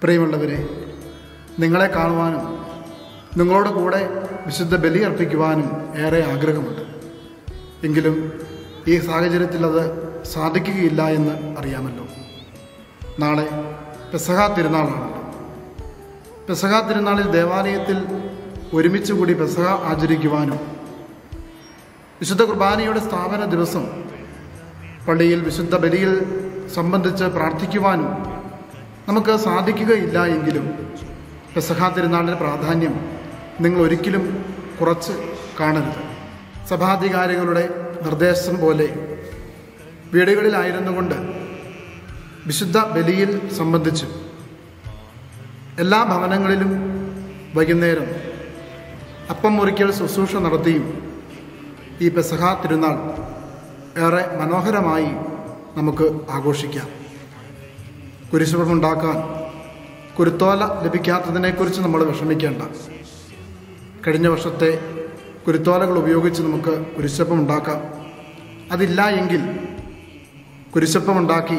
പ്രിയമുള്ളവരെ നിങ്ങളെ കാണുവാനും നിങ്ങളോട് കൂടെ വിശുദ്ധ ബലി അർപ്പിക്കുവാനും ഏറെ ആഗ്രഹമുണ്ട് എങ്കിലും ഈ സാഹചര്യത്തിൽ അത് സാധിക്കുകയില്ല എന്ന് അറിയാമല്ലോ നാളെ പെസഹ തിരുനാളാണല്ലോ പെസഹ തിരുനാളിൽ ദേവാലയത്തിൽ ഒരുമിച്ച് കൂടി പെസഹ ആചരിക്കുവാനും വിശുദ്ധ കുർബാനയുടെ സ്ഥാപന ദിവസം പള്ളിയിൽ വിശുദ്ധ ബലിയിൽ സംബന്ധിച്ച് പ്രാർത്ഥിക്കുവാനും നമുക്ക് സാധിക്കുകയില്ല എങ്കിലും പെസഹ തിരുനാളിൻ്റെ പ്രാധാന്യം നിങ്ങൾ ഒരിക്കലും കുറച്ച് കാണരുത് സഭാധികാരികളുടെ നിർദ്ദേശം പോലെ വീടുകളിലായിരുന്നു കൊണ്ട് വിശുദ്ധ ബലിയിൽ സംബന്ധിച്ച് എല്ലാ ഭവനങ്ങളിലും വൈകുന്നേരം അപ്പം മുറിക്കൽ ശുശ്രൂഷ നടത്തിയും ഈ പെസഹ തിരുനാൾ ഏറെ മനോഹരമായി നമുക്ക് ആഘോഷിക്കാം കുരിശുപമുണ്ടാക്കാൻ കുരുത്തോല ലഭിക്കാത്തതിനെക്കുറിച്ച് നമ്മൾ വിഷമിക്കേണ്ട കഴിഞ്ഞ വർഷത്തെ കുരുത്തോലകൾ ഉപയോഗിച്ച് നമുക്ക് കുരിശപ്പം ഉണ്ടാക്കാം അതില്ല എങ്കിൽ കുരിശപ്പം ഉണ്ടാക്കി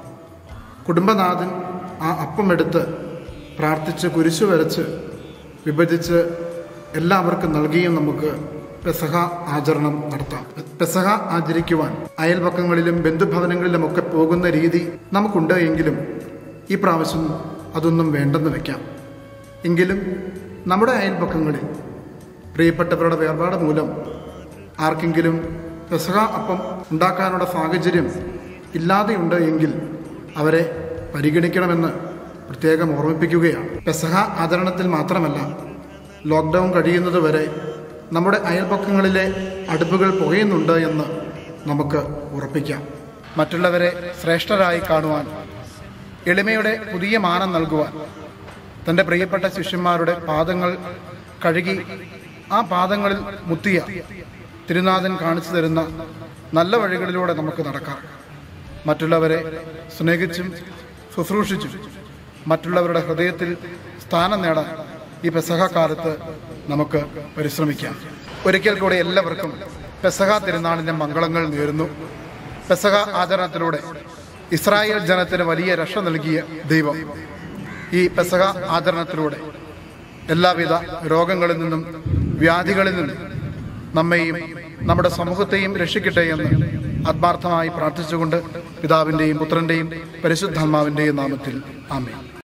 കുടുംബനാഥൻ ആ അപ്പം എടുത്ത് പ്രാർത്ഥിച്ച് കുരിശു വരച്ച് വിഭജിച്ച് എല്ലാവർക്കും നൽകിയും നമുക്ക് പെസഹ ആചരണം നടത്താം പെസഹ ആചരിക്കുവാൻ അയൽപക്കങ്ങളിലും ബന്ധുഭവനങ്ങളിലുമൊക്കെ പോകുന്ന രീതി നമുക്കുണ്ട് എങ്കിലും ഈ പ്രാവശ്യം അതൊന്നും വേണ്ടെന്ന് വെക്കാം എങ്കിലും നമ്മുടെ അയൽപക്കങ്ങളിൽ പ്രിയപ്പെട്ടവരുടെ വേർപാട് മൂലം ആർക്കെങ്കിലും പെസഹ അപ്പം ഉണ്ടാക്കാനുള്ള സാഹചര്യം ഇല്ലാതെയുണ്ട് എങ്കിൽ അവരെ പരിഗണിക്കണമെന്ന് പ്രത്യേകം ഓർമ്മിപ്പിക്കുകയാണ് പെസഹ ആചരണത്തിൽ മാത്രമല്ല ലോക്ക്ഡൗൺ കഴിയുന്നത് വരെ നമ്മുടെ അയൽപക്കങ്ങളിലെ അടുപ്പുകൾ പുകയുന്നുണ്ട് എന്ന് നമുക്ക് ഉറപ്പിക്കാം മറ്റുള്ളവരെ ശ്രേഷ്ഠരായി കാണുവാൻ എളിമയുടെ പുതിയ മാനം നൽകുവാൻ തൻ്റെ പ്രിയപ്പെട്ട ശിഷ്യന്മാരുടെ പാദങ്ങൾ കഴുകി ആ പാദങ്ങളിൽ മുത്തിയ തിരുനാഥൻ കാണിച്ചു തരുന്ന നല്ല വഴികളിലൂടെ നമുക്ക് നടക്കാം മറ്റുള്ളവരെ സ്നേഹിച്ചും ശുശ്രൂഷിച്ചും മറ്റുള്ളവരുടെ ഹൃദയത്തിൽ സ്ഥാനം നേടാൻ ഈ പെസഹ കാലത്ത് നമുക്ക് പരിശ്രമിക്കാം ഒരിക്കൽ കൂടെ എല്ലാവർക്കും പെസഹ തിരുനാളിൻ്റെ മംഗളങ്ങൾ നേരുന്നു പെസഹ ആചരണത്തിലൂടെ ഇസ്രായേൽ ജനത്തിന് വലിയ രക്ഷ നൽകിയ ദൈവം ഈ പെസഹ ആചരണത്തിലൂടെ എല്ലാവിധ രോഗങ്ങളിൽ നിന്നും വ്യാധികളിൽ നിന്നും നമ്മെയും നമ്മുടെ സമൂഹത്തെയും രക്ഷിക്കട്ടെ എന്ന് ആത്മാർത്ഥമായി പ്രാർത്ഥിച്ചുകൊണ്ട് പിതാവിൻ്റെയും പുത്രൻ്റെയും പരിശുദ്ധാത്മാവിൻ്റെയും നാമത്തിൽ ആമേ